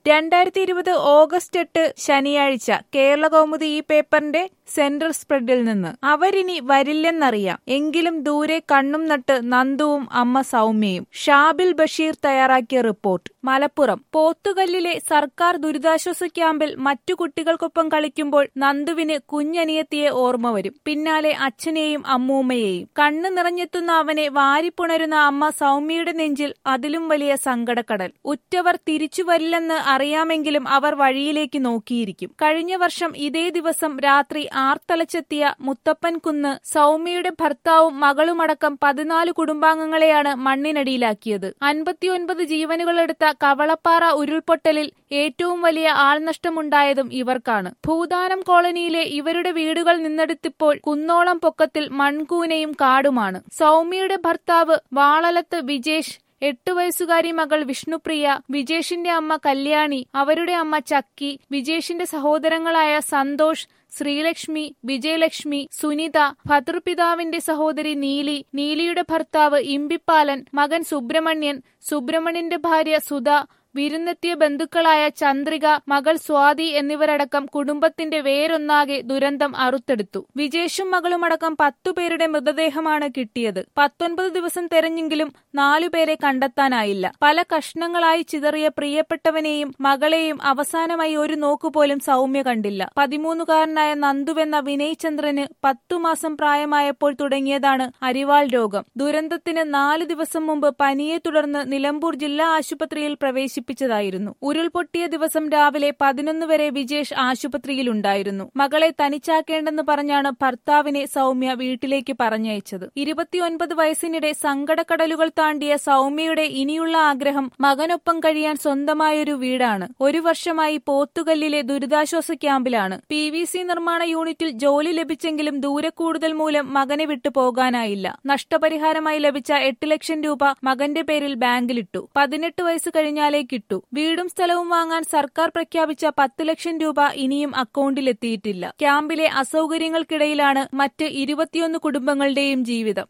രണ്ടായിരത്തി ഇരുപത് ഓഗസ്റ്റ് എട്ട് ശനിയാഴ്ച കേരള കൗമുദി ഈ പേപ്പറിന്റെ സെൻട്രൽ സ്പ്രെഡിൽ നിന്ന് അവരിനി വരില്ലെന്നറിയാം എങ്കിലും ദൂരെ കണ്ണും നട്ട് നന്ദുവും അമ്മ സൗമ്യയും ഷാബിൽ ബഷീർ തയ്യാറാക്കിയ റിപ്പോർട്ട് മലപ്പുറം പോത്തുകല്ലിലെ സർക്കാർ ദുരിതാശ്വാസ ക്യാമ്പിൽ മറ്റു കുട്ടികൾക്കൊപ്പം കളിക്കുമ്പോൾ നന്ദുവിന് കുഞ്ഞനിയത്തിയെ ഓർമ്മ വരും പിന്നാലെ അച്ഛനെയും അമ്മൂമ്മയെയും കണ്ണു നിറഞ്ഞെത്തുന്ന അവനെ വാരിപ്പുണരുന്ന അമ്മ സൗമ്യയുടെ നെഞ്ചിൽ അതിലും വലിയ സങ്കടക്കടൽ ഉറ്റവർ തിരിച്ചു വരില്ലെന്ന് അറിയാമെങ്കിലും അവർ വഴിയിലേക്ക് നോക്കിയിരിക്കും കഴിഞ്ഞ വർഷം ഇതേ ദിവസം രാത്രി ആർത്തലച്ചെത്തിയ മുത്തപ്പൻ കുന്ന് സൗമ്യയുടെ ഭർത്താവും മകളുമടക്കം പതിനാല് കുടുംബാംഗങ്ങളെയാണ് മണ്ണിനടിയിലാക്കിയത് അൻപത്തിയൊൻപത് ജീവനുകളെടുത്ത കവളപ്പാറ ഉരുൾപൊട്ടലിൽ ഏറ്റവും വലിയ ആൾനഷ്ടമുണ്ടായതും ഇവർക്കാണ് ഭൂദാനം കോളനിയിലെ ഇവരുടെ വീടുകൾ നിന്നെടുത്തിപ്പോൾ കുന്നോളം പൊക്കത്തിൽ മൺകൂനയും കാടുമാണ് സൗമ്യയുടെ ഭർത്താവ് വാളലത്ത് വിജേഷ് എട്ടു വയസ്സുകാരി മകൾ വിഷ്ണുപ്രിയ വിജേഷിന്റെ അമ്മ കല്യാണി അവരുടെ അമ്മ ചക്കി വിജേഷിന്റെ സഹോദരങ്ങളായ സന്തോഷ് ശ്രീലക്ഷ്മി വിജയലക്ഷ്മി സുനിത ഭതൃപിതാവിന്റെ സഹോദരി നീലി നീലിയുടെ ഭർത്താവ് ഇമ്പിപ്പാലൻ മകൻ സുബ്രഹ്മണ്യൻ സുബ്രഹ്മണ്യന്റെ ഭാര്യ സുധ വിരുന്നെത്തിയ ബന്ധുക്കളായ ചന്ദ്രിക മകൾ സ്വാതി എന്നിവരടക്കം കുടുംബത്തിന്റെ വേരൊന്നാകെ ദുരന്തം അറുത്തെടുത്തു വിജേഷും മകളുമടക്കം പത്തുപേരുടെ മൃതദേഹമാണ് കിട്ടിയത് പത്തൊൻപത് ദിവസം തെരഞ്ഞെങ്കിലും നാലുപേരെ കണ്ടെത്താനായില്ല പല കഷ്ണങ്ങളായി ചിതറിയ പ്രിയപ്പെട്ടവനെയും മകളെയും അവസാനമായി ഒരു നോക്കുപോലും സൗമ്യ കണ്ടില്ല പതിമൂന്നുകാരനായ നന്ദുവെന്ന വിനയ് ചന്ദ്രന് പത്തു മാസം പ്രായമായപ്പോൾ തുടങ്ങിയതാണ് അരിവാൾ രോഗം ദുരന്തത്തിന് നാല് ദിവസം മുമ്പ് പനിയെ തുടർന്ന് നിലമ്പൂർ ജില്ലാ ആശുപത്രിയിൽ പ്രവേശിച്ചു നശിപ്പിച്ചതായിരുന്നു ഉരുൾപൊട്ടിയ ദിവസം രാവിലെ പതിനൊന്ന് വരെ വിജേഷ് ആശുപത്രിയിലുണ്ടായിരുന്നു മകളെ തനിച്ചാക്കേണ്ടെന്ന് പറഞ്ഞാണ് ഭർത്താവിനെ സൗമ്യ വീട്ടിലേക്ക് പറഞ്ഞയച്ചത് ഇരുപത്തിയൊൻപത് വയസ്സിനിടെ സങ്കടക്കടലുകൾ താണ്ടിയ സൗമ്യയുടെ ഇനിയുള്ള ആഗ്രഹം മകനൊപ്പം കഴിയാൻ സ്വന്തമായൊരു വീടാണ് ഒരു വർഷമായി പോത്തുകല്ലിലെ ദുരിതാശ്വാസ ക്യാമ്പിലാണ് പി വി സി നിർമ്മാണ യൂണിറ്റിൽ ജോലി ലഭിച്ചെങ്കിലും ദൂരക്കൂടുതൽ മൂലം മകനെ വിട്ടു പോകാനായില്ല നഷ്ടപരിഹാരമായി ലഭിച്ച എട്ട് ലക്ഷം രൂപ മകന്റെ പേരിൽ ബാങ്കിലിട്ടു പതിനെട്ട് വയസ്സ് കഴിഞ്ഞാലേ കിട്ടൂ വീടും സ്ഥലവും വാങ്ങാൻ സർക്കാർ പ്രഖ്യാപിച്ച പത്ത് ലക്ഷം രൂപ ഇനിയും അക്കൗണ്ടിലെത്തിയിട്ടില്ല ക്യാമ്പിലെ അസൗകര്യങ്ങൾക്കിടയിലാണ് മറ്റ് ഇരുപത്തിയൊന്ന് കുടുംബങ്ങളുടെയും ജീവിതം